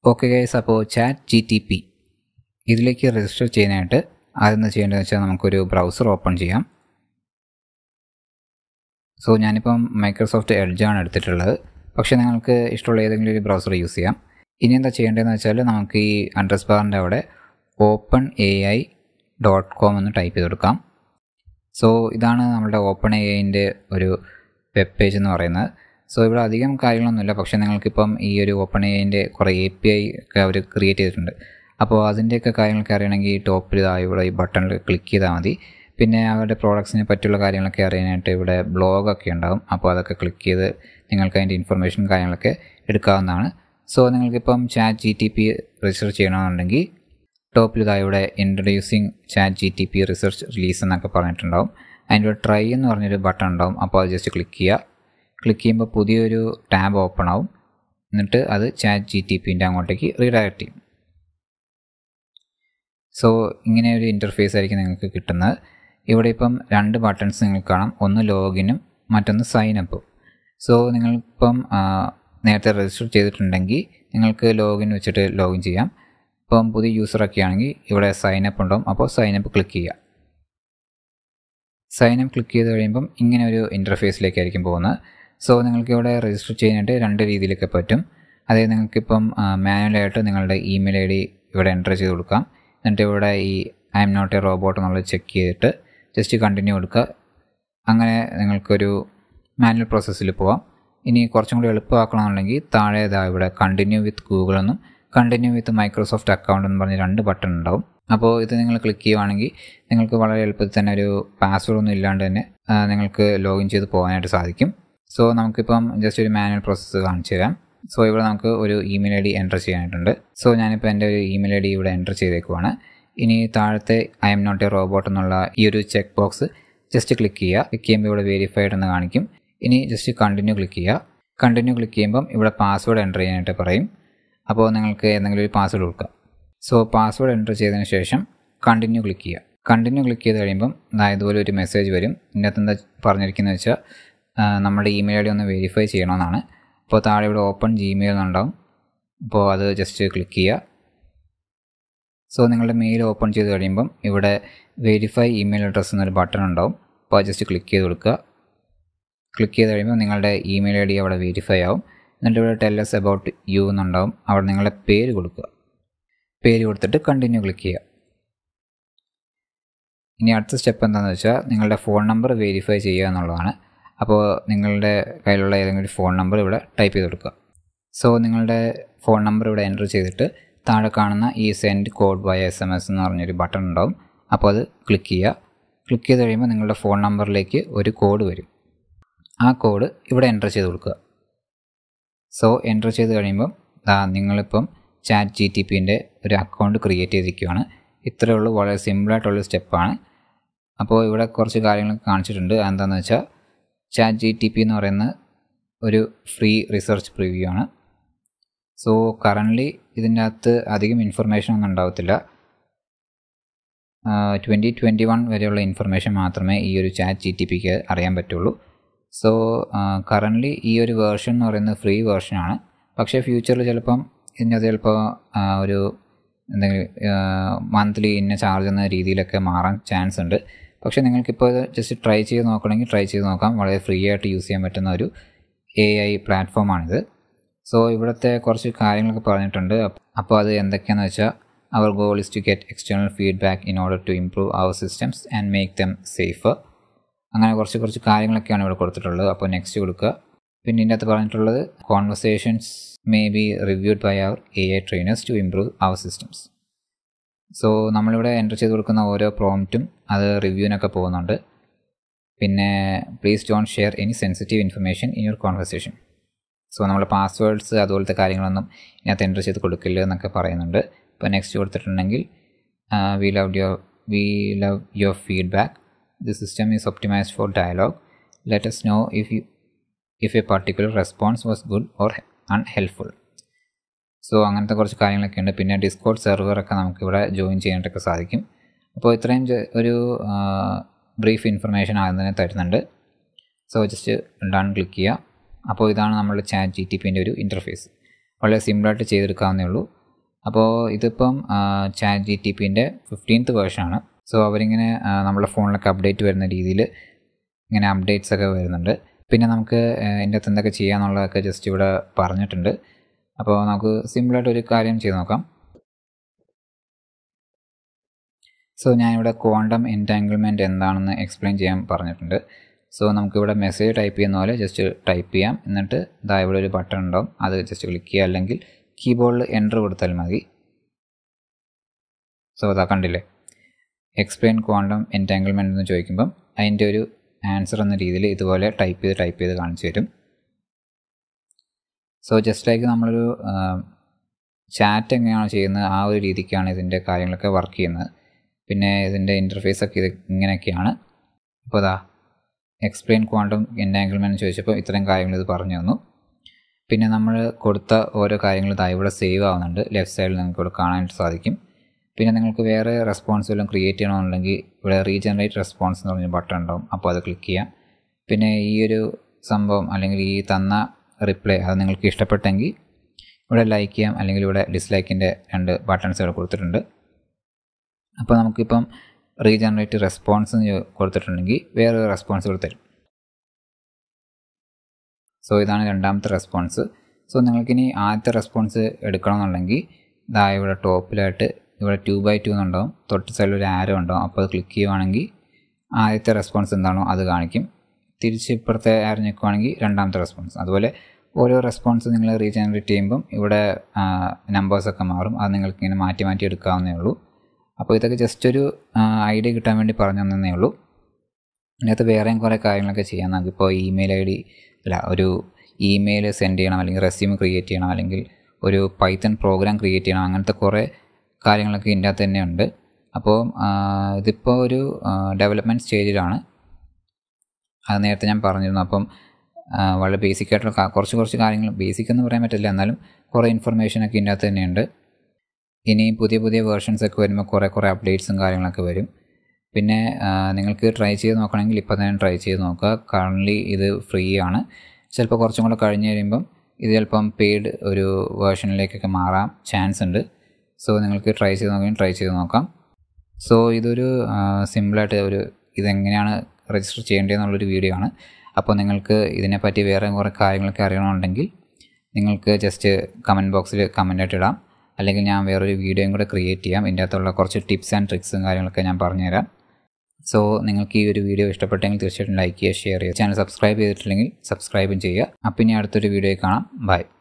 okay guys അപ്പോൾ chat G T P ഇതിലേക്ക് register ചെയ്യാനായിട്ട് ആദ്യം എന്താ ചെയ്യേണ്ടതെന്ന് വെച്ചാൽ നമുക്കൊരു ബ്രൗസർ ഓപ്പൺ ചെയ്യാം സോ ഞാനിപ്പം മൈക്രോസോഫ്റ്റ് എഡ്ജാണ് എടുത്തിട്ടുള്ളത് പക്ഷേ നിങ്ങൾക്ക് ഇഷ്ടമുള്ള ഏതെങ്കിലും ഒരു ബ്രൗസർ യൂസ് ചെയ്യാം ഇനി എന്താ ചെയ്യേണ്ടതെന്ന് വെച്ചാൽ നമുക്ക് ഈ അഡ്രസ് ബാറിൻ്റെ അവിടെ open A I dot com എന്ന് ടൈപ്പ് ചെയ്ത് കൊടുക്കാം സോ ഇതാണ് നമ്മുടെ ഓപ്പൺ എ ഐൻ്റെ ഒരു വെബ് പേജ് എന്ന് പറയുന്നത് സോ ഇവിടെ അധികം കാര്യങ്ങളൊന്നുമില്ല പക്ഷേ നിങ്ങൾക്കിപ്പം ഈ ഒരു ഓപ്പൺ എ ഐൻ്റെ കുറേ എ പി ഐ ഒക്കെ അവർ ക്രിയേറ്റ് ചെയ്തിട്ടുണ്ട് അപ്പോൾ അതിൻ്റെയൊക്കെ കാര്യങ്ങളൊക്കെ അറിയണമെങ്കിൽ ടോപ്പിൽ ഇതാ ഇവിടെ ഈ ബട്ടണിൽ ക്ലിക്ക് ചെയ്താൽ മതി പിന്നെ അവരുടെ പ്രോഡക്ട്സിനെ പറ്റിയുള്ള കാര്യങ്ങളൊക്കെ അറിയാനായിട്ട് ഇവിടെ ബ്ലോഗൊക്കെ ഉണ്ടാകും അപ്പോൾ അതൊക്കെ ക്ലിക്ക് ചെയ്ത് നിങ്ങൾക്ക് അതിൻ്റെ ഇൻഫർമേഷൻ കാര്യങ്ങളൊക്കെ എടുക്കാവുന്നതാണ് സോ നിങ്ങൾക്കിപ്പം chat G T P register ചെയ്യണമെന്നുണ്ടെങ്കിൽ ടോപ്പിൽ ഇതാ ഇവിടെ introducing chat G T P research release എന്നൊക്കെ പറഞ്ഞിട്ടുണ്ടാവും അതിൻ്റെ ഒരു ട്രൈ എന്ന് പറഞ്ഞൊരു ബട്ടൺ ഉണ്ടാവും അപ്പോൾ അത് ജസ്റ്റ് ക്ലിക്ക് ചെയ്യുക ക്ലിക്ക് ചെയ്യുമ്പോൾ പുതിയൊരു ടാബ് ഓപ്പൺ ആവും എന്നിട്ട് അത് ചാറ്റ് ജി ടി പിൻ്റെ അങ്ങോട്ടേക്ക് റീഡയറക്റ്റ് ചെയ്യും സോ ഇങ്ങനെ ഒരു ഇൻ്റർഫേസ് ആയിരിക്കും നിങ്ങൾക്ക് കിട്ടുന്നത് ഇവിടെ ഇപ്പം രണ്ട് ബട്ടൺസ് നിങ്ങൾക്ക് കാണാം ഒന്ന് ലോഗിനും മറ്റൊന്ന് സൈൻ അപ്പും സോ നിങ്ങളിപ്പം നേരത്തെ രജിസ്റ്റർ ചെയ്തിട്ടുണ്ടെങ്കിൽ നിങ്ങൾക്ക് ലോഗിൻ വെച്ചിട്ട് ലോഗിൻ ചെയ്യാം ഇപ്പം പുതിയ യൂസറൊക്കെ ആണെങ്കിൽ ഇവിടെ സൈൻ അപ്പ് ഉണ്ടാവും അപ്പോൾ സൈൻ അപ്പ് ക്ലിക്ക് ചെയ്യുക സൈൻ അപ്പ് ക്ലിക്ക് ചെയ്ത് കഴിയുമ്പം ഇങ്ങനെ ഒരു ഇൻ്റർഫേസിലേക്കായിരിക്കും പോകുന്നത് സോ നിങ്ങൾക്ക് ഇവിടെ രജിസ്റ്റർ ചെയ്യാനായിട്ട് രണ്ട് രീതിയിലൊക്കെ പറ്റും അതായത് നിങ്ങൾക്കിപ്പം മാനുവലായിട്ട് നിങ്ങളുടെ ഇമെയിൽ ഐ ഡി ഇവിടെ എൻ്റർ ചെയ്ത് കൊടുക്കാം എന്നിട്ട് ഇവിടെ ഈ I'm not a robot എന്നുള്ളത് ചെക്ക് ചെയ്തിട്ട് ജസ്റ്റ് കണ്ടിന്യൂ കൊടുക്കുക അങ്ങനെ നിങ്ങൾക്കൊരു മാനുവൽ പ്രോസസ്സിൽ പോവാം ഇനി കുറച്ചും കൂടി എളുപ്പമാക്കണമെന്നുണ്ടെങ്കിൽ താഴെ ഇതാ ഇവിടെ കണ്ടിന്യൂ വിത്ത് ഗൂഗിൾ എന്നും കണ്ടിന്യൂ വിത്ത് മൈക്രോസോഫ്റ്റ് അക്കൗണ്ട് എന്ന് പറഞ്ഞ് രണ്ട് ബട്ടൺ ഉണ്ടാവും അപ്പോൾ ഇത് നിങ്ങൾ ക്ലിക്ക് ചെയ്യുവാണെങ്കിൽ നിങ്ങൾക്ക് വളരെ എളുപ്പത്തിൽ തന്നെ ഒരു പാസ്വേഡ് ഒന്നും ഇല്ലാണ്ട് തന്നെ നിങ്ങൾക്ക് ലോഗിൻ ചെയ്ത് പോകാനായിട്ട് സാധിക്കും സോ നമുക്കിപ്പം ജസ്റ്റ് ഒരു മാനുവൽ പ്രോസസ്സ് കാണിച്ചു തരാം സോ ഇവിടെ നമുക്ക് ഒരു ഇമെയിൽ ഐ ഡി എൻ്റർ ചെയ്യാനായിട്ടുണ്ട് സോ ഞാനിപ്പോൾ എൻ്റെ ഒരു ഇമെയിൽ ഐ ഡി ഇവിടെ എൻ്റർ ചെയ്തേക്കുവാണ് ഇനി താഴത്തെ I'm not a robot എന്നുള്ള ഈ ഒരു ചെക്ക് ബോക്സ് ജസ്റ്റ് ക്ലിക്ക് ചെയ്യുക ക്ലിക്ക് ചെയ്യുമ്പോൾ ഇവിടെ വെരിഫൈഡ് എന്ന് കാണിക്കും ഇനി ജസ്റ്റ് കണ്ടിന്യൂ ക്ലിക്ക് ചെയ്യുക കണ്ടിന്യൂ ക്ലിക്ക് ചെയ്യുമ്പം ഇവിടെ പാസ്വേഡ് എൻ്റർ ചെയ്യാനായിട്ട് പറയും അപ്പോൾ നിങ്ങൾക്ക് എന്തെങ്കിലും ഒരു പാസ്വേഡ് കൊടുക്കുക സോ പാസ്വേഡ് എൻ്റർ ചെയ്തതിന് ശേഷം കണ്ടിന്യൂ ക്ലിക്ക് ചെയ്യുക കണ്ടിന്യൂ ക്ലിക്ക് ചെയ്ത് കഴിയുമ്പം ഇതുപോലെ ഒരു മെസ്സേജ് വരും ഇതിൻ്റെ അകത്ത് എന്താ പറഞ്ഞിരിക്കുന്നത് വെച്ചാൽ നമ്മുടെ ഇമെയിൽ ഐ ഡി ഒന്ന് വെരിഫൈ ചെയ്യണമെന്നാണ് അപ്പോൾ താഴെ ഇവിടെ ഓപ്പൺ ജിമെയിൽ എന്നുണ്ടാവും അപ്പോൾ അത് ജസ്റ്റ് ക്ലിക്ക് ചെയ്യുക സോ നിങ്ങളുടെ മെയിൽ ഓപ്പൺ ചെയ്ത് കഴിയുമ്പം ഇവിടെ വെരിഫൈ ഇമെയിൽ അഡ്രസ്സ് എന്നൊരു ബട്ടൺ ഉണ്ടാവും അപ്പോൾ അത് ജസ്റ്റ് ക്ലിക്ക് ചെയ്ത് കൊടുക്കുക ക്ലിക്ക് ചെയ്ത് കഴിയുമ്പോൾ നിങ്ങളുടെ ഇമെയിൽ ഐ ഡി അവിടെ വെരിഫൈ ആവും എന്നിട്ട് ഇവിടെ ടെല്ലസ് അബൌട്ട് യു എന്നുണ്ടാവും അവിടെ നിങ്ങളുടെ പേര് കൊടുക്കുക പേര് കൊടുത്തിട്ട് കണ്ടിന്യൂ ക്ലിക്ക് ചെയ്യുക ഇനി അടുത്ത സ്റ്റെപ്പ് എന്താണെന്ന് വെച്ചാൽ നിങ്ങളുടെ ഫോൺ നമ്പർ വെരിഫൈ ചെയ്യുക എന്നുള്ളതാണ് അപ്പോൾ നിങ്ങളുടെ കയ്യിലുള്ള ഏതെങ്കിലും ഒരു ഫോൺ നമ്പർ ഇവിടെ ടൈപ്പ് ചെയ്ത് കൊടുക്കുക സോ നിങ്ങളുടെ ഫോൺ നമ്പർ ഇവിടെ എൻ്റർ ചെയ്തിട്ട് താഴെ കാണുന്ന ഈ send code by S M S എന്ന് പറഞ്ഞൊരു ബട്ടൺ ഉണ്ടാവും അപ്പോൾ അത് ക്ലിക്ക് ചെയ്യുക ക്ലിക്ക് ചെയ്ത് കഴിയുമ്പോൾ നിങ്ങളുടെ ഫോൺ നമ്പറിലേക്ക് ഒരു കോഡ് വരും ആ കോഡ് ഇവിടെ എൻ്റർ ചെയ്ത് കൊടുക്കുക സോ എൻ്റർ ചെയ്ത് കഴിയുമ്പം നിങ്ങളിപ്പം ചാറ്റ് ജി ടി പിൻ്റെ ഒരു അക്കൗണ്ട് ക്രിയേറ്റ് ചെയ്തിരിക്കുകയാണ് ഇത്രയേ ഉള്ളൂ വളരെ സിമ്പിളായിട്ടുള്ള സ്റ്റെപ്പാണ് അപ്പോൾ ഇവിടെ കുറച്ച് കാര്യങ്ങൾ കാണിച്ചിട്ടുണ്ട് എന്താണെന്ന് വെച്ചാൽ ചാറ്റ് ജി ടി പി എന്ന് പറയുന്ന ഒരു ഫ്രീ റിസർച്ച് പ്രിവ്യൂ ആണ് സോ കറൻ്റ്ലി ഇതിൻ്റെ അകത്ത് അധികം ഇൻഫർമേഷൻ ഒന്നും ഉണ്ടാവത്തില്ല ട്വൻറ്റി ട്വൻറ്റി വൺ വരെയുള്ള ഇൻഫർമേഷൻ മാത്രമേ ഈ ഒരു ചാറ്റ് ജി ടി പിക്ക് അറിയാൻ പറ്റുള്ളൂ സോ കറൻ്റ്ലി ഈ ഒരു വേർഷൻ എന്ന് പറയുന്നത് ഫ്രീ വേർഷനാണ് പക്ഷേ ഫ്യൂച്ചറിൽ ചിലപ്പം ഇതിൻ്റെ അത് ചിലപ്പോൾ ഒരു എന്തെങ്കിലും മന്ത്ലി ഇന്ന ചാർജ് എന്ന രീതിയിലൊക്കെ മാറാൻ ചാൻസ് ഉണ്ട് പക്ഷേ നിങ്ങൾക്കിപ്പോൾ ഇത് ജസ്റ്റ് ട്രൈ ചെയ്ത് നോക്കണമെങ്കിൽ ട്രൈ ചെയ്ത് നോക്കാം വളരെ ഫ്രീ ആയിട്ട് യൂസ് ചെയ്യാൻ പറ്റുന്ന ഒരു എ ഐ പ്ലാറ്റ്ഫോമാണിത് സോ ഇവിടുത്തെ കുറച്ച് കാര്യങ്ങളൊക്കെ പറഞ്ഞിട്ടുണ്ട് അപ്പോൾ അത് എന്തൊക്കെയാണെന്ന് വെച്ചാൽ our goal is to get external feedback in order to improve our systems and make them safer അങ്ങനെ കുറച്ച് കുറച്ച് കാര്യങ്ങളൊക്കെയാണ് ഇവിടെ കൊടുത്തിട്ടുള്ളത് അപ്പോൾ നെക്സ്റ്റ് കൊടുക്കുക പിന്നെ ഇതിൻ്റെ അകത്ത് പറഞ്ഞിട്ടുള്ളത് conversations may be reviewed by our A I trainers to improve our systems so നമ്മളിവിടെ എൻ്റർ ചെയ്ത് കൊടുക്കുന്ന ഓരോ പ്രോംപ്റ്റും അത് റിവ്യൂവിനൊക്കെ പോകുന്നുണ്ട് പിന്നെ please don't share any sensitive information in your conversation so നമ്മൾ പാസ്വേഡ്സ് അതുപോലത്തെ കാര്യങ്ങളൊന്നും ഇതിനകത്ത് എൻ്റർ ചെയ്ത് കൊടുക്കില്ല എന്നൊക്കെ പറയുന്നുണ്ട് ഇപ്പോൾ നെക്സ്റ്റ് കൊടുത്തിട്ടുണ്ടെങ്കിൽ we love your we love your feedback the system is optimised for dialogue let us know if you if a particular response was good or unhelpful so അങ്ങനത്തെ കുറച്ച് കാര്യങ്ങളൊക്കെ ഉണ്ട് പിന്നെ ഡിസ്കോഡ് സെർവറൊക്കെ നമുക്കിവിടെ ജോയിൻ ചെയ്യാനായിട്ടൊക്കെ സാധിക്കും അപ്പോൾ ഇത്രയും ഒരു ബ്രീഫ് ഇൻഫർമേഷൻ ആദ്യം തന്നെ തരുന്നുണ്ട് സോ ജസ്റ്റ് ഡൺ ക്ലിക്ക് ചെയ്യുക അപ്പോൾ ഇതാണ് നമ്മുടെ ചാറ്റ് ജി ടി പിൻ്റെ ഒരു ഇൻ്റർഫേസ് വളരെ സിമ്പിളായിട്ട് ചെയ്തെടുക്കാവുന്നേ ഉള്ളൂ അപ്പോൾ ഇതിപ്പം ചാറ്റ് ജി ടി പിൻ്റെ ഫിഫ്റ്റീൻത്ത് വേർഷനാണ് സോ അവരിങ്ങനെ ആ, നമ്മുടെ ഫോണിലൊക്കെ അപ്ഡേറ്റ് വരുന്ന രീതിയിൽ ഇങ്ങനെ അപ്ഡേറ്റ്സ് ഒക്കെ വരുന്നുണ്ട് പിന്നെ നമുക്ക് ആ, ഇതിൻ്റെ അകത്ത് എന്തൊക്കെ ചെയ്യാന്നുള്ളതൊക്കെ ജസ്റ്റ് ഇവിടെ പറഞ്ഞിട്ടുണ്ട് അപ്പോൾ നമുക്ക് സിമ്പിളായിട്ട് ഒരു കാര്യം ചെയ്ത് നോക്കാം സോ ഞാനിവിടെ ക്വാണ്ടം എൻറ്റാങ്കിൾമെൻറ്റ് എന്താണെന്ന് എക്സ്പ്ലെയിൻ ചെയ്യാൻ പറഞ്ഞിട്ടുണ്ട് സോ നമുക്കിവിടെ മെസ്സേജ് ടൈപ്പ് ചെയ്യുന്ന പോലെ ജസ്റ്റ് ടൈപ്പ് ചെയ്യാം എന്നിട്ട് ഇതാ ഇവിടെ ഒരു ബട്ടൺ ഉണ്ടാവും അത് ജസ്റ്റ് ക്ലിക്ക് ചെയ്യുക അല്ലെങ്കിൽ കീബോർഡിൽ എൻ്റർ കൊടുത്താൽ മതി സോ അതാ കണ്ടില്ലേ എക്സ്പ്ലെയിൻ ക്വാണ്ടം എൻറ്റാങ്കിൾമെൻറ്റ് എന്ന് ചോദിക്കുമ്പം അതിൻ്റെ ഒരു ആൻസർ എന്ന രീതിയിൽ ഇതുപോലെ ടൈപ്പ് ചെയ്ത് ടൈപ്പ് ചെയ്ത് കാണിച്ചു തരും സോ ജസ്റ്റ് ലൈക്ക് നമ്മളൊരു ചാറ്റ് എങ്ങനെയാണോ ചെയ്യുന്നത് ആ ഒരു രീതിക്കാണ് ഇതിൻ്റെ കാര്യങ്ങളൊക്കെ വർക്ക് ചെയ്യുന്നത് പിന്നെ ഇതിൻ്റെ ഇൻ്റർഫേസ് ഒക്കെ ഇത് ഇങ്ങനെയൊക്കെയാണ് അപ്പോൾ അതാ എക്സ്പ്ലെയിൻ ക്വാണ്ടം എൻറ്റാങ്കിൾമെൻറ്റ് ചോദിച്ചപ്പോൾ ഇത്രയും കാര്യങ്ങൾ ഇത് പറഞ്ഞു തന്നു പിന്നെ നമ്മൾ കൊടുത്ത ഓരോ കാര്യങ്ങൾ ഇതാ ഇവിടെ സേവ് ആവുന്നുണ്ട് ലെഫ്റ്റ് സൈഡിൽ നിങ്ങൾക്ക് ഇവിടെ കാണാനായിട്ട് സാധിക്കും പിന്നെ നിങ്ങൾക്ക് വേറെ റെസ്പോൺസ് വല്ലതും ക്രിയേറ്റ് ചെയ്യണമെന്നുണ്ടെങ്കിൽ ഇവിടെ റീജനറേറ്റ് റെസ്പോൺസ് എന്ന് പറഞ്ഞ ബട്ടൺ ഉണ്ടാവും അപ്പോൾ അത് ക്ലിക്ക് ചെയ്യാം പിന്നെ ഈ ഒരു സംഭവം അല്ലെങ്കിൽ ഈ തന്ന റിപ്ലൈ അത് നിങ്ങൾക്ക് ഇഷ്ടപ്പെട്ടെങ്കിൽ ഇവിടെ ലൈക്ക് ചെയ്യാം അല്ലെങ്കിൽ ഇവിടെ ഡിസ്ലൈക്കിൻ്റെ രണ്ട് ബട്ടൺസ് ഇവിടെ കൊടുത്തിട്ടുണ്ട് അപ്പോൾ നമുക്കിപ്പം റീജനറേറ്റ് റെസ്പോൺസ് എന്ന് ചോ- കൊടുത്തിട്ടുണ്ടെങ്കിൽ വേറെ റെസ്പോൺസ് ഇവിടെ തരും സോ ഇതാണ് രണ്ടാമത്തെ റെസ്പോൺസ് സോ നിങ്ങൾക്കിനി ആദ്യത്തെ റെസ്പോൺസ് എടുക്കണമെന്നുണ്ടെങ്കിൽ ഇതാ ഇവിടെ ടോപ്പിലായിട്ട് ഇവിടെ ടു ബൈ ടു എന്നുണ്ടാവും തൊട്ട് സൈഡിൽ ഒരു ആരോ ഉണ്ടാവും അപ്പോൾ അത് ക്ലിക്ക് ചെയ്യുവാണെങ്കിൽ ആദ്യത്തെ റെസ്പോൺസ് എന്താണോ അത് കാണിക്കും തിരിച്ച് ഇപ്പുറത്തെ ആരോ ഞെക്കുവാണെങ്കിൽ രണ്ടാമത്തെ റെസ്പോൺസ് അതുപോലെ ഓരോ റെസ്പോൺസ് നിങ്ങൾ റീജനറേറ്റ് ചെയ്യുമ്പം ഇവിടെ നമ്പേഴ്സൊക്കെ മാറും അത് നിങ്ങൾക്ക് ഇങ്ങനെ മാറ്റി മാറ്റി എടുക്കാവുന്നേ ഉള്ളൂ അപ്പോൾ ഇതൊക്കെ ജസ്റ്റ് ഒരു ഐഡിയ കിട്ടാൻ വേണ്ടി പറഞ്ഞു തന്നേ ഉള്ളൂ ഇതിനകത്ത് വേറെയും കുറേ കാര്യങ്ങളൊക്കെ ചെയ്യാം നമുക്കിപ്പോൾ ഇമെയിൽ ഐ ഡി അല്ല ഒരു ഇമെയിൽ സെൻഡ് ചെയ്യണം അല്ലെങ്കിൽ റെസ്യൂം ക്രിയേറ്റ് ചെയ്യണം അല്ലെങ്കിൽ ഒരു പൈത്തൺ പ്രോഗ്രാം ക്രിയേറ്റ് ചെയ്യണം അങ്ങനത്തെ കുറേ കാര്യങ്ങളൊക്കെ ഇതിൻ്റെ അകത്ത് തന്നെ ഉണ്ട് അപ്പോൾ ഇതിപ്പോൾ ഒരു ഡെവലപ്മെൻറ്റ് സ്റ്റേജിലാണ് അത് നേരത്തെ ഞാൻ പറഞ്ഞിരുന്നു അപ്പം ആ, വളരെ ബേസിക് ആയിട്ടുള്ള കാ- കുറച്ച് കുറച്ച് കാര്യങ്ങൾ ബേസിക് എന്ന് പറയാൻ പറ്റില്ല എന്നാലും കുറേ ഇൻഫർമേഷനൊക്കെ ഇതിൻ്റെ അകത്ത് തന്നെയുണ്ട് ഇനി പുതിയ പുതിയ വേർഷൻസ് ഒക്കെ വരുമ്പോൾ കുറേ കുറേ അപ്ഡേറ്റ്സും കാര്യങ്ങളൊക്കെ വരും പിന്നെ ആ, നിങ്ങൾക്ക് ട്രൈ ചെയ്ത് നോക്കണമെങ്കിൽ ഇപ്പോൾ തന്നെ ട്രൈ ചെയ്ത് നോക്കുക കറണ്ട്ലി ഇത് ഫ്രീ ആണ് ചിലപ്പോൾ കുറച്ചും കൂടെ കഴിഞ്ഞ് കഴിയുമ്പം ഇത് ചിലപ്പം പെയ്ഡ് ഒരു വേർഷനിലേക്കൊക്കെ മാറാൻ ചാൻസ് ഉണ്ട് സോ നിങ്ങൾക്ക് ട്രൈ ചെയ്ത് നോക്കുകയും ട്രൈ ചെയ്ത് നോക്കാം സോ ഇതൊരു സിമ്പിളായിട്ട് ഒരു ഇതെങ്ങനെയാണ് രജിസ്റ്റർ ചെയ്യേണ്ടതെന്നുള്ളൊരു വീഡിയോ ആണ് അപ്പോൾ നിങ്ങൾക്ക് ഇതിനെപ്പറ്റി വേറെ കുറേ കാര്യങ്ങളൊക്കെ അറിയണമെന്നുണ്ടെങ്കിൽ നിങ്ങൾക്ക് ജസ്റ്റ് കമൻറ്റ് ബോക്സിൽ കമൻ്റായിട്ട് ഇടാം അല്ലെങ്കിൽ ഞാൻ വേറൊരു വീഡിയോയും കൂടെ ക്രിയേറ്റ് ചെയ്യാം ഇതിൻ്റെ അകത്തുള്ള കുറച്ച് ടിപ്സ് ആൻഡ് ട്രിക്സും കാര്യങ്ങളൊക്കെ ഞാൻ പറഞ്ഞുതരാം സോ നിങ്ങൾക്ക് ഈ ഒരു വീഡിയോ ഇഷ്ടപ്പെട്ടെങ്കിൽ തീർച്ചയായിട്ടും ലൈക്ക് ചെയ്യുക ഷെയർ ചെയ്യുക ചാനൽ സബ്സ്ക്രൈബ് ചെയ്തിട്ടില്ലെങ്കിൽ സബ്സ്ക്രൈബും ചെയ്യുക അപ്പം ഇനി അടുത്തൊരു വീഡിയോ കാണാം ബൈ